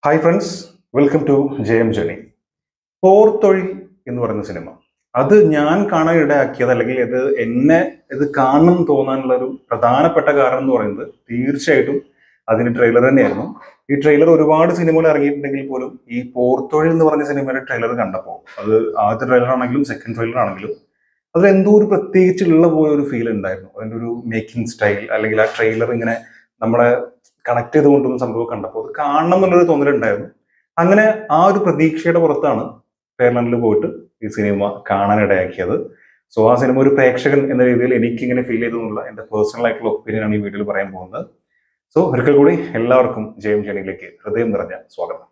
hi friends welcome to J M journey Porthozhil എന്ന് പറയുന്ന cinema അത് ഞാൻ കാണാൻ ഇടയാക്കിയത് അല്ലെങ്കിൽ ഇത് എന്നെ ഇത് കാണണം തോന്നാനുള്ള ഒരു പ്രധാനപ്പെട്ട കാരണം എന്ന് പറയുന്നത് തീർച്ചയായിട്ടും അതിന്റെ ട്രെയിലർ തന്നെയായിരുന്നു ഈ ട്രെയിലർ ഒരുപാട് സിനിമകൾ ഇറങ്ങിയിട്ടുണ്ടെങ്കിൽ പോലും ഈ പോർത്തൊഴിൽ എന്ന് പറഞ്ഞ സിനിമയുടെ ട്രെയിലർ കണ്ടപ്പോൾ അത് ആദ്യത്തെ ട്രെയിലർ ആണെങ്കിലും സെക്കൻഡ് ട്രെയിലർ ആണെങ്കിലും അതിൽ എന്തോ ഒരു പ്രത്യേകിച്ചുള്ള പോലെ ഒരു ഫീൽ ഉണ്ടായിരുന്നു അതിന്റെ ഒരു മേക്കിംഗ് സ്റ്റൈൽ അല്ലെങ്കിൽ ആ ട്രെയിലർ ഇങ്ങനെ നമ്മളെ കണക്ട് ചെയ്ത് കൊണ്ടുവന്ന സംഭവം കണ്ടപ്പോൾ അത് കാണണം എന്നുള്ളൊരു തോന്നലുണ്ടായിരുന്നു അങ്ങനെ ആ ഒരു പ്രതീക്ഷയുടെ പുറത്താണ് ഫെയർലാൻഡിൽ പോയിട്ട് ഈ സിനിമ കാണാനിടയാക്കിയത് സോ ആ സിനിമ ഒരു പ്രേക്ഷകൻ എന്ന രീതിയിൽ എനിക്ക് ഇങ്ങനെ ഫീൽ ചെയ്തു എന്നുള്ള എന്റെ പേഴ്സണൽ ആയിട്ടുള്ള ഒപ്പീനിയൻ ആണ് ഈ വീഡിയോയിൽ പറയാൻ പോകുന്നത് സോ ഒരിക്കൽ കൂടി എല്ലാവർക്കും ജയം ജണിയിലേക്ക് ഹൃദയം നിറഞ്ഞ സ്വാഗതം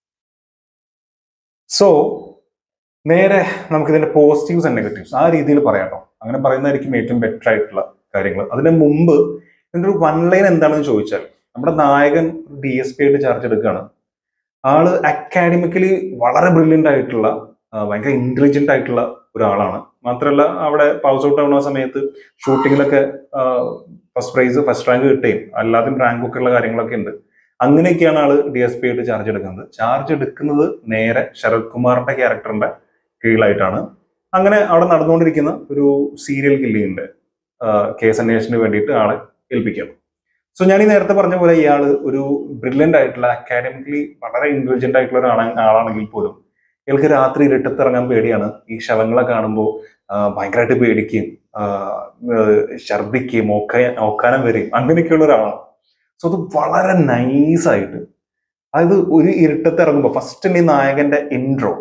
സോ നേരെ നമുക്കിതിന്റെ പോസിറ്റീവ്സ് ആൻഡ് നെഗറ്റീവ്സ് ആ രീതിയിൽ പറയാട്ടോ അങ്ങനെ പറയുന്നതായിരിക്കും ഏറ്റവും ബെറ്റർ ആയിട്ടുള്ള കാര്യങ്ങൾ അതിന് മുമ്പ് ഇതിന്റെ ഒരു വൺ ലൈൻ എന്താണെന്ന് ചോദിച്ചാൽ നമ്മുടെ നായകൻ ഡി എസ് പി ആയിട്ട് ചാർജ് എടുക്കുകയാണ് ആള് അക്കാഡമിക്കലി വളരെ ബ്രില്യൻ്റ് ആയിട്ടുള്ള ആ, ഭയങ്കര ഇന്റലിജന്റ് ആയിട്ടുള്ള ഒരാളാണ് മാത്രമല്ല അവിടെ പൗസ് ഔട്ട് ആവുന്ന സമയത്ത് ഷൂട്ടിങ്ങിലൊക്കെ ഫസ്റ്റ് പ്രൈസ് ഫസ്റ്റ് റാങ്ക് കിട്ടുകയും അല്ലാതെ റാങ്ക് ഒക്കെ ഉള്ള കാര്യങ്ങളൊക്കെ ഉണ്ട് അങ്ങനെയൊക്കെയാണ് ആള് ഡി എസ് പി ആയിട്ട് ചാർജ് എടുക്കുന്നത് ചാർജ് എടുക്കുന്നത് നേരെ ശരത് കുമാറിന്റെ ക്യാരക്ടറിന്റെ കീഴിലായിട്ടാണ് അങ്ങനെ അവിടെ നടന്നുകൊണ്ടിരിക്കുന്ന ഒരു സീരിയൽ കില്ലിങ്ങിന്റെ കേസ് അന്വേഷണത്തിന് വേണ്ടിയിട്ട് ആളെ ഏൽപ്പിക്കുകയാണ് സോ ഞാൻ ഈ നേരത്തെ പറഞ്ഞ പോലെ ഇയാൾ ഒരു ബ്രില്യൻ്റ് ആയിട്ടുള്ള അക്കാഡമിക്കലി വളരെ ഇന്റലിജന്റ് ആയിട്ടുള്ള ഒരാളാ ആളാണെങ്കിൽ പോലും ഇയാൾക്ക് രാത്രി ഇരുട്ടത്തിറങ്ങാൻ പേടിയാണ് ഈ ശവങ്ങളെ കാണുമ്പോൾ ഭയങ്കരമായിട്ട് പേടിക്കുകയും ആ, ഏഹ് ഛർദ്ദിക്കുകയും ഓക്ക ഓക്കാനം വരെയും അങ്ങനെയൊക്കെയുള്ള ഒരാളാണ് സോ അത് വളരെ നൈസായിട്ട് അതായത് ഒരു ഇരുട്ടത്ത് ഇറങ്ങുമ്പോൾ ഫസ്റ്റ് ഈ നായകന്റെ ഇൻട്രോ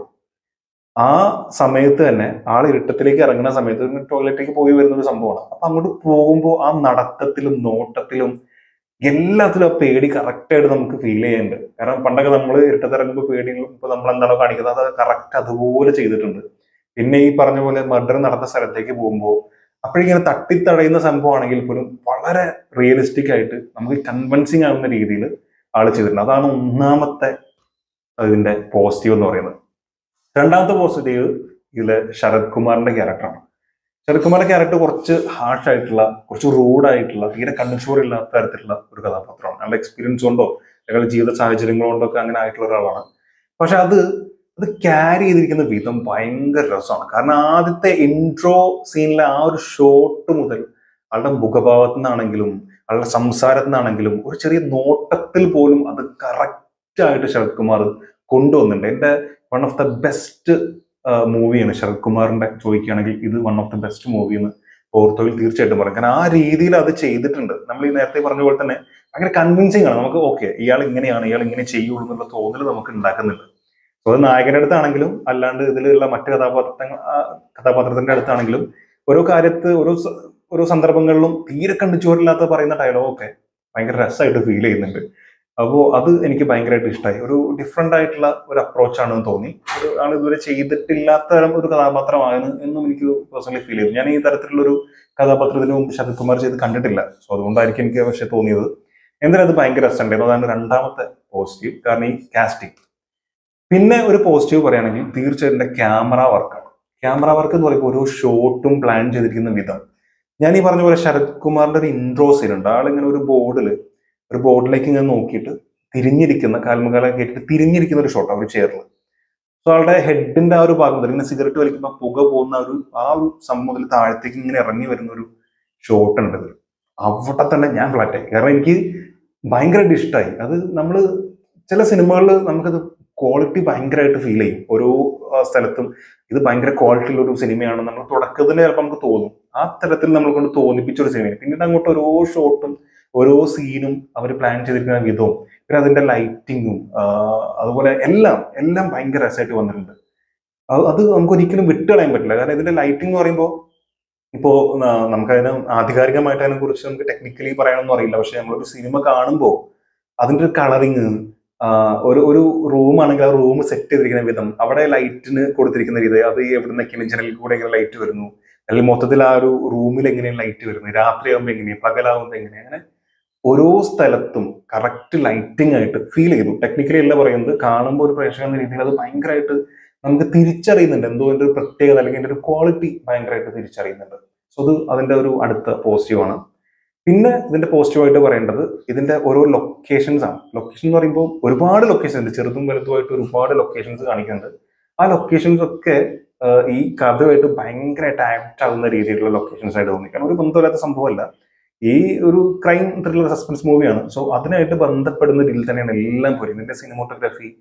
ആ സമയത്ത് തന്നെ ആൾ ഇരുട്ടത്തിലേക്ക് ഇറങ്ങുന്ന സമയത്ത് ടോയ്ലറ്റിലേക്ക് പോയി വരുന്ന ഒരു സംഭവമാണ് അപ്പൊ അങ്ങോട്ട് പോകുമ്പോൾ ആ നടത്തത്തിലും നോട്ടത്തിലും എല്ലാത്തിലും ആ പേടി കറക്റ്റ് ആയിട്ട് നമുക്ക് ഫീൽ ചെയ്യുന്നുണ്ട് കാരണം പണ്ടൊക്കെ നമ്മൾ ഇരുട്ടത്ത് ഇറങ്ങുമ്പോൾ പേടി ഇപ്പൊ നമ്മൾ എന്താണോ കാണിക്കുന്നത് അത് കറക്റ്റ് അതുപോലെ ചെയ്തിട്ടുണ്ട് പിന്നെ ഈ പറഞ്ഞ പോലെ മർഡർ നടന്ന സ്ഥലത്തേക്ക് പോകുമ്പോൾ അപ്പോഴിങ്ങനെ തട്ടിത്തടയുന്ന സംഭവമാണെങ്കിൽ പോലും വളരെ റിയലിസ്റ്റിക് ആയിട്ട് നമുക്ക് കൺവിൻസിങ് ആവുന്ന രീതിയിൽ ആള് ചെയ്തിട്ടുണ്ട് അതാണ് ഒന്നാമത്തെ അതിന്റെ പോസിറ്റീവ് എന്ന് പറയുന്നത് രണ്ടാമത്തെ പോസിറ്റീവ് ഇതില് ശരത് കുമാറിന്റെ ക്യാരക്ടറാണ് ശരത് കുമാറിന്റെ ക്യാരക്ടർ കുറച്ച് ഹാർഷ് ആയിട്ടുള്ള കുറച്ച് റൂഡ് ആയിട്ടുള്ള തീരെ കൺഷൂർ ഇല്ലാത്ത തരത്തിലുള്ള ഒരു കഥാപാത്രമാണ് അയാളുടെ എക്സ്പീരിയൻസ് കൊണ്ടോ അയാളുടെ ജീവിത സാഹചര്യങ്ങൾ കൊണ്ടോ ഒക്കെ അങ്ങനെ ആയിട്ടുള്ള ഒരാളാണ് പക്ഷെ അത് അത് ക്യാരി ചെയ്തിരിക്കുന്ന വിധം ഭയങ്കര രസമാണ് കാരണം ആദ്യത്തെ ഇൻട്രോ സീനിലെ ആ ഒരു ഷോട്ട് മുതൽ ആളുടെ മുഖഭാവത്തിൽ നിന്നാണെങ്കിലും ആളുടെ സംസാരത്തിൽ നിന്നാണെങ്കിലും ഒരു ചെറിയ നോട്ടത്തിൽ പോലും അത് കറക്റ്റ് ആയിട്ട് ശരത് കുമാർ കൊണ്ടുവന്നിട്ടുണ്ട് എന്റെ വൺ ഓഫ് ദ ബെസ്റ്റ് മൂവിയാണ് ശരത് കുമാറിന്റെ ചോദിക്കുകയാണെങ്കിൽ ഇത് one of the best movie എന്ന് ഓർത്തോയിൽ തീർച്ചയായിട്ടും പറയും കാരണം ആ രീതിയിൽ അത് ചെയ്തിട്ടുണ്ട് നമ്മൾ ഈ നേരത്തെ പറഞ്ഞ പോലെ തന്നെ ഭയങ്കര കൺവിൻസിങ് ആണ് നമുക്ക് ഓക്കെ ഇയാൾ ഇങ്ങനെയാണ് ഇയാൾ ഇങ്ങനെ ചെയ്യുള്ളൂ എന്നുള്ള തോന്നൽ നമുക്ക് ഉണ്ടാക്കുന്നുണ്ട് സോ അത് നായകന്റെ അടുത്താണെങ്കിലും അല്ലാണ്ട് ഇതിലുള്ള മറ്റു കഥാപാത്രങ്ങൾ ആ കഥാപാത്രത്തിന്റെ അടുത്താണെങ്കിലും ഓരോ കാര്യത്ത് ഓരോ സ- ഓരോ സന്ദർഭങ്ങളിലും തീരെ കണ്ടുചോരില്ലാത്ത പറയുന്ന ഡയലോഗൊക്കെ ഭയങ്കര രസമായിട്ട് ഫീൽ ചെയ്യുന്നുണ്ട് അപ്പോൾ അത് എനിക്ക് ഭയങ്കരമായിട്ട് ഇഷ്ടമായി ഒരു ഡിഫറെന്റ് ആയിട്ടുള്ള ഒരു അപ്രോച്ച് ആണെന്ന് തോന്നി ഒരു ആൾ ഇതുവരെ ചെയ്തിട്ടില്ലാത്ത തരം ഒരു കഥാപാത്രമാണ് എന്നും എനിക്ക് പേഴ്സണലി ഫീൽ ചെയ്തു ഞാൻ ഈ തരത്തിലുള്ള ഒരു കഥാപാത്രത്തിന് മുമ്പ് ശരത് കുമാർ ചെയ്ത് കണ്ടിട്ടില്ല സോ അതുകൊണ്ടായിരിക്കും എനിക്ക് പക്ഷെ തോന്നിയത് എന്തായാലും അത് ഭയങ്കര രസമുണ്ടായിരുന്നു അതാണ് രണ്ടാമത്തെ പോസിറ്റീവ് കാരണം ഈ കാസ്റ്റിംഗ് പിന്നെ ഒരു പോസിറ്റീവ് പറയുകയാണെങ്കിൽ തീർച്ചയായിട്ടും എൻ്റെ ക്യാമറ വർക്കാണ് ക്യാമറ വർക്ക് എന്ന് പറയുമ്പോൾ ഓരോ ഷോട്ടും പ്ലാൻ ചെയ്തിരിക്കുന്ന വിധം ഞാൻ ഈ പറഞ്ഞ പോലെ ശരത് കുമാറിന്റെ ഒരു ഇൻട്രോ സീൻ ഉണ്ട് ആളിങ്ങനെ ഒരു ബോർഡിൽ ഒരു ബോർഡിലേക്ക് ഇങ്ങനെ നോക്കിയിട്ട് തിരിഞ്ഞിരിക്കുന്ന കാൽമുകാലം കേട്ടിട്ട് തിരിഞ്ഞിരിക്കുന്ന ഒരു ഷോട്ടാണ് ഒരു ചെയറിൽ സോ ആളുടെ ഹെഡിന്റെ ആ ഒരു ഭാഗം മുതൽ ഇങ്ങനെ സിഗരറ്റ് വലിക്കുമ്പോൾ പുക പോകുന്ന ഒരു ആ ഒരു സംഭവം മുതൽ താഴത്തേക്ക് ഇങ്ങനെ ഇറങ്ങി വരുന്ന ഒരു ഷോട്ട് ഉണ്ട് ഇതിൽ അവിടെ തന്നെ ഞാൻ ഫ്ലാറ്റായി കാരണം എനിക്ക് ഭയങ്കരമായിട്ട് ഇഷ്ടമായി അത് നമ്മൾ ചില സിനിമകളിൽ നമുക്കത് ക്വാളിറ്റി ഭയങ്കരമായിട്ട് ഫീൽ ചെയ്യും ഓരോ ആ, സ്ഥലത്തും ഇത് ഭയങ്കര ക്വാളിറ്റി ഉള്ള ഒരു സിനിമയാണ് നമ്മൾ തുടക്കത്തിൽ ചിലപ്പോൾ നമുക്ക് തോന്നും ആ തരത്തിൽ നമ്മൾ കൊണ്ട് തോന്നിപ്പിച്ച ഒരു സിനിമയാണ് പിന്നീട് അങ്ങോട്ട് ഓരോ ഷോട്ടും ഓരോ സീനും അവർ പ്ലാൻ ചെയ്തിരിക്കുന്ന വിധവും പിന്നെ അതിന്റെ ലൈറ്റിങ്ങും അതുപോലെ എല്ലാം എല്ലാം ഭയങ്കര രസമായിട്ട് വന്നിട്ടുണ്ട് അത് അത് നമുക്ക് ഒരിക്കലും വിട്ടുകളയാൻ പറ്റില്ല കാരണം ഇതിന്റെ ലൈറ്റിംഗ് എന്ന് പറയുമ്പോൾ ഇപ്പോ ന- നമുക്കതിന് ആധികാരികമായിട്ട് അതിനെ കുറിച്ച് നമുക്ക് ടെക്നിക്കലി പറയാനൊന്നും അറിയില്ല പക്ഷെ നമ്മളൊരു സിനിമ കാണുമ്പോൾ അതിന്റെ ഒരു കളറിങ് ഒരു ഒരു റൂം ആണെങ്കിൽ ആ റൂം സെറ്റ് ചെയ്തിരിക്കുന്ന വിധം അവിടെ ലൈറ്റിന് കൊടുത്തിരിക്കുന്ന രീതി അത് എവിടെ നിന്നൊക്കെയാണ് ജനലിൽ കൂടെ എങ്ങനെ ലൈറ്റ് വരുന്നു അല്ലെങ്കിൽ മൊത്തത്തിൽ ആ ഒരു റൂമിൽ എങ്ങനെയാണ് ലൈറ്റ് വരുന്നത് രാത്രിയാകുമ്പോൾ എങ്ങനെയാണ് പകലാകുമ്പോൾ എങ്ങനെയാണ് അങ്ങനെ ഓരോ സ്ഥലത്തും കറക്റ്റ് ലൈറ്റിംഗ് ആയിട്ട് ഫീൽ ചെയ്തു ടെക്നിക്കലി അല്ല പറയുന്നത് കാണുമ്പോൾ ഒരു പ്രേക്ഷകൻ എന്ന രീതിയിൽ അത് ഭയങ്കരമായിട്ട് നമുക്ക് തിരിച്ചറിയുന്നുണ്ട് എന്തോ അതിന്റെ ഒരു പ്രത്യേകത അല്ലെങ്കിൽ അതിന്റെ ഒരു ക്വാളിറ്റി ഭയങ്കരമായിട്ട് തിരിച്ചറിയുന്നുണ്ട് സോ അത് അതിന്റെ ഒരു അടുത്ത പോസിറ്റീവ് ആണ് പിന്നെ ഇതിന്റെ പോസിറ്റീവായിട്ട് പറയേണ്ടത് ഇതിന്റെ ഓരോ ലൊക്കേഷൻസ് ആണ് ലൊക്കേഷൻ എന്ന് പറയുമ്പോൾ ഒരുപാട് ലൊക്കേഷൻസ് ഉണ്ട് ചെറുതും വലുതുമായിട്ട് ഒരുപാട് ലൊക്കേഷൻസ് കാണിക്കുന്നുണ്ട് ആ ലൊക്കേഷൻസ് ഒക്കെ ആഹ് ഈ കഥയുമായിട്ട് ഭയങ്കരമായിട്ട് ആപ്റ്റ് ആവുന്ന രീതിയിലുള്ള ലൊക്കേഷൻസ് ആയിട്ട് തോന്നി കാരണം ഒരു ബന്ധമില്ലാത്ത സംഭവമല്ല ഈ ഒരു ക്രൈം ത്രില്ലർ സസ്പെൻസ് മൂവിയാണ് സോ അതിനായിട്ട് ബന്ധപ്പെടുന്ന രീതിയിൽ തന്നെയാണ് എല്ലാം പോലും ഇതിന്റെ സിനിമോട്ടോഗ്രാഫി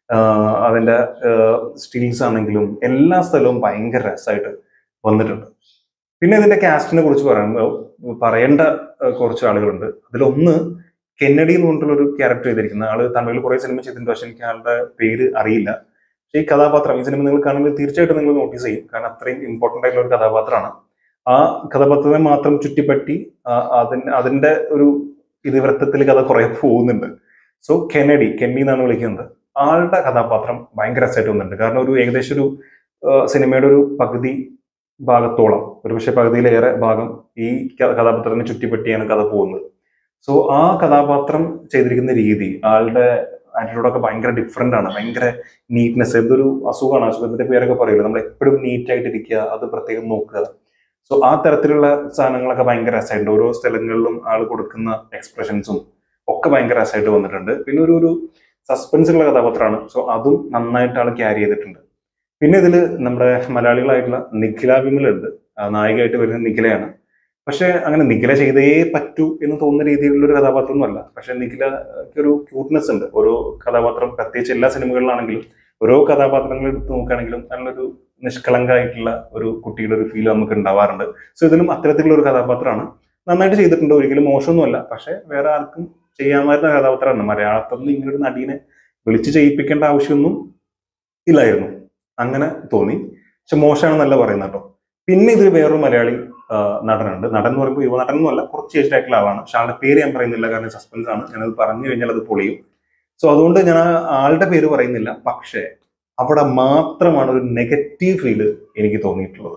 അതിന്റെ സ്റ്റിൽസ് ആണെങ്കിലും എല്ലാ സ്ഥലവും ഭയങ്കര രസമായിട്ട് വന്നിട്ടുണ്ട് പിന്നെ ഇതിന്റെ കാസ്റ്റിനെ കുറിച്ച് പറയുമ്പോൾ പറയേണ്ട ആ, കുറച്ച് ആളുകളുണ്ട് അതിലൊന്ന് കെന്നഡി എന്ന് പറഞ്ഞിട്ടുള്ള ഒരു ക്യാരക്ടർ ചെയ്തിരിക്കുന്ന ആള് തമിഴിൽ കുറെ സിനിമ ചെയ്തിട്ടുണ്ട് പക്ഷെ എനിക്ക് ആളുടെ പേര് അറിയില്ല പക്ഷേ ഈ കഥാപാത്രം ഈ സിനിമ നിങ്ങൾ കാണുമ്പോൾ തീർച്ചയായിട്ടും നിങ്ങൾ നോട്ടീസ് ചെയ്യും കാരണം അത്രയും ഇമ്പോർട്ടന്റ് ആയിട്ടുള്ള ഒരു കഥാപാത്രമാണ് ആ കഥാപാത്രത്തെ മാത്രം ചുറ്റിപ്പറ്റി ആ, അതിന് അതിന്റെ ഒരു ഇതിവൃത്തത്തിൽ കഥ കുറെ പോകുന്നുണ്ട് സോ കെന്നഡി കെന്നി എന്നാണ് വിളിക്കുന്നത് ആളുടെ കഥാപാത്രം ഭയങ്കര രസമായിട്ട് വന്നിട്ടുണ്ട് കാരണം ഒരു ഏകദേശം ഒരു ആ, സിനിമയുടെ ഒരു പകുതി ഭാഗത്തോളം ഒരുപക്ഷെ പകുതിയിലേറെ ഭാഗം ഈ ക- കഥാപാത്രത്തിനെ ചുറ്റിപ്പറ്റിയാണ് കഥ പോകുന്നത് സോ ആ കഥാപാത്രം ചെയ്തിരിക്കുന്ന രീതി ആളുടെ ആറ്റിറ്റ്യൂഡൊക്കെ ഭയങ്കര ഡിഫറെന്റ് ആണ് ഭയങ്കര നീറ്റ്നെസ് എന്തൊരു അസുഖമാണ് അസുഖത്തിന്റെ പേരൊക്കെ പറയില്ല നമ്മൾ എപ്പോഴും നീറ്റ് ആയിട്ടിരിക്കുക അത് പ്രത്യേകം നോക്കുക സോ ആ തരത്തിലുള്ള സാധനങ്ങളൊക്കെ ഭയങ്കര രസമായിട്ടുണ്ട് ഓരോ സ്ഥലങ്ങളിലും ആൾ കൊടുക്കുന്ന എക്സ്പ്രഷൻസും ഒക്കെ ഭയങ്കര രസമായിട്ട് വന്നിട്ടുണ്ട് പിന്നെ ഒരു ഒരു സസ്പെൻസ് ഉള്ള കഥാപാത്രമാണ് സോ അതും നന്നായിട്ട് ആൾ ക്യാരി ചെയ്തിട്ടുണ്ട് പിന്നെ ഇതിൽ നമ്മുടെ മലയാളികളായിട്ടുള്ള നിഖില വിമലുണ്ട് ആ നായികയായിട്ട് വരുന്ന നിഖിലയാണ് പക്ഷെ അങ്ങനെ നിഖില ചെയ്തേ പറ്റൂ എന്ന് തോന്നുന്ന രീതിയിലുള്ള ഒരു കഥാപാത്രമൊന്നുമല്ല പക്ഷെ നിഖിലക്ക് ഒരു ക്യൂട്ട്നെസ് ഉണ്ട് ഓരോ കഥാപാത്രം പ്രത്യേകിച്ച് എല്ലാ സിനിമകളിലാണെങ്കിലും ഓരോ കഥാപാത്രങ്ങൾ എടുത്ത് നോക്കുകയാണെങ്കിലും നല്ലൊരു നിഷ്കളങ്കായിട്ടുള്ള ഒരു കുട്ടിയുടെ ഒരു ഫീൽ നമുക്ക് ഉണ്ടാവാറുണ്ട് സോ ഇതിലും അത്തരത്തിലുള്ള ഒരു കഥാപാത്രമാണ് നന്നായിട്ട് ചെയ്തിട്ടുണ്ട് ഒരിക്കലും മോശമൊന്നുമല്ല പക്ഷെ വേറെ ആർക്കും ചെയ്യാമായിരുന്ന കഥാപാത്രമാണ് മലയാളത്തിൽ നിന്ന് ഇങ്ങനെ ഒരു നടീനെ വിളിച്ച് ചെയ്യിപ്പിക്കേണ്ട ആവശ്യമൊന്നും ഇല്ലായിരുന്നു അങ്ങനെ തോന്നി പക്ഷെ മോശമാണെന്നല്ല പറയുന്നത് കേട്ടോ പിന്നെ ഇതിൽ വേറൊരു മലയാളി ആ, നടനുണ്ട് നടൻ എന്ന് പറയുമ്പോൾ യുവ നടൻ എന്നല്ല കുറച്ച് ഏജ്ഡ് ആയിട്ടുള്ള ആളാണ് പക്ഷെ ആളുടെ പേര് ഞാൻ പറയുന്നില്ല കാരണം സസ്പെൻസ് ആണ് ഞാനത് പറഞ്ഞു കഴിഞ്ഞാൽ അത് പൊളിയും സോ അതുകൊണ്ട് ഞാൻ ആ ആളുടെ പേര് പറയുന്നില്ല പക്ഷേ അവിടെ മാത്രമാണ് ഒരു നെഗറ്റീവ് ഫീല് എനിക്ക് തോന്നിയിട്ടുള്ളത്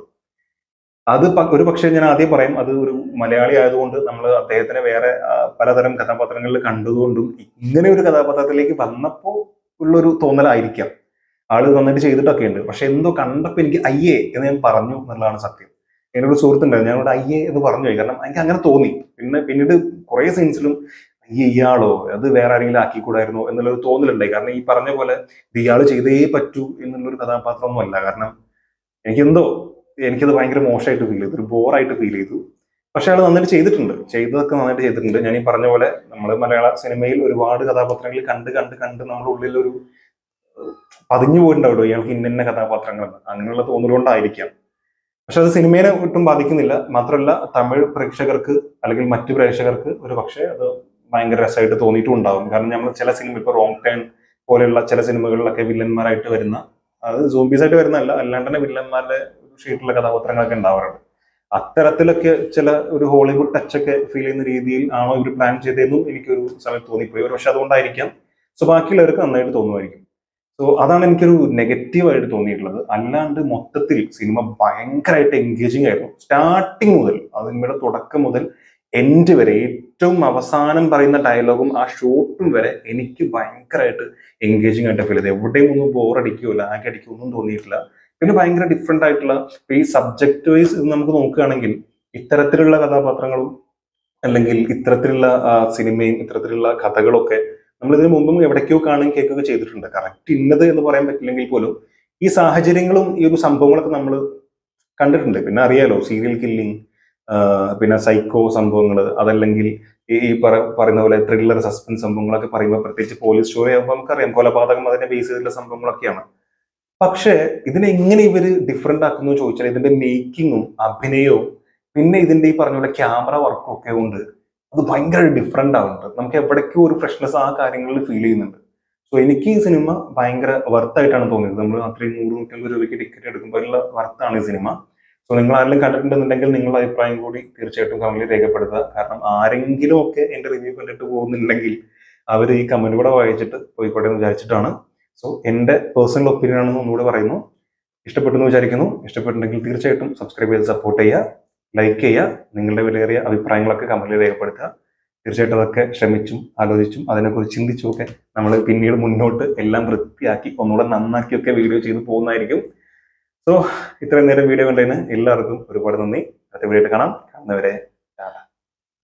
അത് പ- ഒരു പക്ഷേ ഞാൻ ആദ്യം പറയും അത് ഒരു മലയാളി ആയതുകൊണ്ട് നമ്മൾ അദ്ദേഹത്തിനെ വേറെ ആ, പലതരം കഥാപാത്രങ്ങളിൽ കണ്ടതുകൊണ്ടും ഇങ്ങനെ ഒരു കഥാപാത്രത്തിലേക്ക് വന്നപ്പോൾ ഉള്ളൊരു തോന്നലായിരിക്കാം ആള് നന്നായിട്ട് ചെയ്തിട്ടൊക്കെ ഉണ്ട് പക്ഷെ എന്തോ കണ്ടപ്പോൾ എനിക്ക് അയ്യേ എന്ന് ഞാൻ പറഞ്ഞു എന്നുള്ളതാണ് സത്യം എന്നോട് സുഹൃത്തുണ്ടായിരുന്നു ഞാനോട് അയ്യേ എന്ന് പറഞ്ഞു പോയി കാരണം എനിക്ക് അങ്ങനെ തോന്നി പിന്നെ പിന്നീട് കുറെ സീൻസിലും അയ്യേ ഇയാളോ അത് വേറെ ആരെങ്കിലും ആക്കിക്കൂടായിരുന്നോ എന്നുള്ളൊരു തോന്നലുണ്ടായി കാരണം ഈ പറഞ്ഞ പോലെ ഇത് ഇയാൾ ചെയ്തേ പറ്റൂ എന്നുള്ളൊരു കഥാപാത്രമൊന്നും അല്ല കാരണം എനിക്കെന്തോ എനിക്കത് ഭയങ്കര മോശമായിട്ട് ഫീൽ ചെയ്തു ഒരു ബോറായിട്ട് ഫീൽ ചെയ്തു പക്ഷെ ആൾ നന്നായിട്ട് ചെയ്തിട്ടുണ്ട് ചെയ്തതൊക്കെ നന്നായിട്ട് ചെയ്തിട്ടുണ്ട് ഞാൻ ഈ പറഞ്ഞ പോലെ നമ്മൾ മലയാള സിനിമയിൽ ഒരുപാട് കഥാപാത്രങ്ങൾ കണ്ട് കണ്ട് കണ്ട് നമ്മുടെ ഉള്ളിൽ ഒരു പതിഞ്ഞു പോയിട്ടുണ്ടാവുമല്ലോ ഇയാൾക്ക് ഇന്ന ഇന്ന കഥാപാത്രങ്ങൾ അങ്ങനെയുള്ള തോന്നലുകൊണ്ടായിരിക്കാം പക്ഷെ അത് സിനിമയെ ഒട്ടും ബാധിക്കുന്നില്ല മാത്രമല്ല തമിഴ് പ്രേക്ഷകർക്ക് അല്ലെങ്കിൽ മറ്റു പ്രേക്ഷകർക്ക് ഒരു പക്ഷേ അത് ഭയങ്കര രസമായിട്ട് തോന്നിയിട്ടും ഉണ്ടാവും കാരണം നമ്മൾ ചില സിനിമ ഇപ്പൊ റോങ് ടേൺ പോലെയുള്ള ചില സിനിമകളിലൊക്കെ വില്ലന്മാരായിട്ട് വരുന്ന അത് സോംബീസ് ആയിട്ട് വരുന്നതല്ല അല്ലാണ്ട് തന്നെ വില്ലന്മാരുടെ ഷീറ്റുള്ള കഥാപാത്രങ്ങളൊക്കെ ഉണ്ടാവാറുണ്ട് അത്തരത്തിലൊക്കെ ചില ഒരു ഹോളിവുഡ് ടച്ചൊക്കെ ഫീൽ ചെയ്യുന്ന രീതിയിൽ ആണോ ഇവർ പ്ലാൻ ചെയ്തതെന്നും എനിക്കൊരു സമയത്ത് തോന്നിപ്പോയി ഒരു പക്ഷെ അതുകൊണ്ടായിരിക്കാം സോ ബാക്കിയുള്ളവർക്ക് നന്നായിട്ട് തോന്നുമായിരിക്കും സോ അതാണ് എനിക്കൊരു നെഗറ്റീവായിട്ട് തോന്നിയിട്ടുള്ളത് അല്ലാണ്ട് മൊത്തത്തിൽ സിനിമ ഭയങ്കരമായിട്ട് എൻഗേജിങ് ആയിരുന്നു സ്റ്റാർട്ടിങ് മുതൽ ആ സിനിമയുടെ തുടക്കം മുതൽ എൻഡ് വരെ ഏറ്റവും അവസാനം പറയുന്ന ഡയലോഗും ആ ഷോട്ടും വരെ എനിക്ക് ഭയങ്കരമായിട്ട് എൻഗേജിങ് ആയിട്ട് ഫീൽ ചെയ്ത് എവിടെയും ഒന്നും ബോറടിക്കുകയോ ലാഗ് അടിക്കുകയോ ഒന്നും തോന്നിയിട്ടില്ല പിന്നെ ഭയങ്കര ഡിഫറെന്റ് ആയിട്ടുള്ള ഇപ്പൊ ഈ സബ്ജക്ട് വൈസ് ഇത് നമുക്ക് നോക്കുകയാണെങ്കിൽ ഇത്തരത്തിലുള്ള കഥാപാത്രങ്ങളും അല്ലെങ്കിൽ ഇത്തരത്തിലുള്ള ആ, സിനിമയും ഇത്തരത്തിലുള്ള കഥകളൊക്കെ നമ്മൾ ഇതിനു മുമ്പും എവിടേക്കോ കാണുകയും കേൾക്കുകയൊക്കെ ചെയ്തിട്ടുണ്ട് കറക്റ്റ് ഇന്നത് എന്ന് പറയാൻ പറ്റില്ലെങ്കിൽ പോലും ഈ സാഹചര്യങ്ങളും ഈ ഒരു സംഭവങ്ങളൊക്കെ നമ്മൾ കണ്ടിട്ടുണ്ട് പിന്നെ അറിയാലോ സീരിയൽ കില്ലിങ് പിന്നെ സൈക്കോ സംഭവങ്ങൾ അതല്ലെങ്കിൽ ഈ ഈ പറ- പറയുന്ന പോലെ ത്രില്ലർ സസ്പെൻസ് സംഭവങ്ങളൊക്കെ പറയുമ്പോൾ പ്രത്യേകിച്ച് പോലീസ് സ്റ്റോറി ആകുമ്പോൾ നമുക്കറിയാം കൊലപാതകം അതിനെ ബേസ് ചെയ്തിട്ടുള്ള സംഭവങ്ങളൊക്കെയാണ് പക്ഷേ ഇതിനെ എങ്ങനെ ഇവര് ഡിഫറെന്റ് ആക്കുന്നു എന്ന് ചോദിച്ചാൽ ഇതിന്റെ മേക്കിങ്ങും അഭിനയവും പിന്നെ ഇതിന്റെ ഈ പറഞ്ഞ പോലെ ക്യാമറ വർക്കും ഒക്കെ ഉണ്ട് അത് ഭയങ്കര ഡിഫറെന്റ് ആവുന്നുണ്ട് നമുക്ക് എവിടേക്കോ ഒരു ഫ്രഷ്നെസ് ആ കാര്യങ്ങളിൽ ഫീൽ ചെയ്യുന്നുണ്ട് സോ എനിക്ക് ഈ സിനിമ ഭയങ്കര വർത്തായിട്ടാണ് തോന്നിയത് നമ്മൾ അത്രയും നൂറ് നൂറ്റമ്പത് രൂപയ്ക്ക് ടിക്കറ്റ് എടുക്കുമ്പോൾ ഉള്ള വർത്താണ് ഈ സിനിമ സോ നിങ്ങൾ ആരെങ്കിലും കണ്ടിട്ടുണ്ടെന്നുണ്ടെങ്കിൽ നിങ്ങളുടെ അഭിപ്രായം കൂടി തീർച്ചയായിട്ടും കമന്റിൽ രേഖപ്പെടുത്തുക കാരണം ആരെങ്കിലും ഒക്കെ എന്റെ റിവ്യൂ കണ്ടിട്ട് പോകുന്നുണ്ടെങ്കിൽ അവർ ഈ കമന്റ് കൂടെ വായിച്ചിട്ട് പോയിക്കോട്ടെ എന്ന് വിചാരിച്ചിട്ടാണ് സോ എന്റെ പേഴ്സണൽ ഒപ്പീനിയൻ ആണെന്ന് ഒന്നുകൂടെ പറയുന്നു ഇഷ്ടപ്പെട്ടു എന്ന് വിചാരിക്കുന്നു ഇഷ്ടപ്പെട്ടിട്ടുണ്ടെങ്കിൽ തീർച്ചയായിട്ടും സബ്സ്ക്രൈബ് ചെയ്ത് സപ്പോർട്ട് ചെയ്യുക ലൈക്ക് ചെയ്യുക നിങ്ങളുടെ വിലയേറിയ അഭിപ്രായങ്ങളൊക്കെ കമന്റിൽ രേഖപ്പെടുത്തുക തീർച്ചയായിട്ടും അതൊക്കെ ശ്രമിച്ചും ആലോചിച്ചും അതിനെക്കുറിച്ച് ചിന്തിച്ചും ഒക്കെ നമ്മൾ പിന്നീട് മുന്നോട്ട് എല്ലാം വൃത്തിയാക്കി ഒന്നുകൂടെ നന്നാക്കിയൊക്കെ വീഡിയോ ചെയ്ത് പോകുന്നതായിരിക്കും സോ ഇത്രയും നേരം വീഡിയോ കണ്ടതിന് എല്ലാവർക്കും ഒരുപാട് നന്ദി അടുത്ത വീഡിയോ കാണാം കാണുന്നവരെ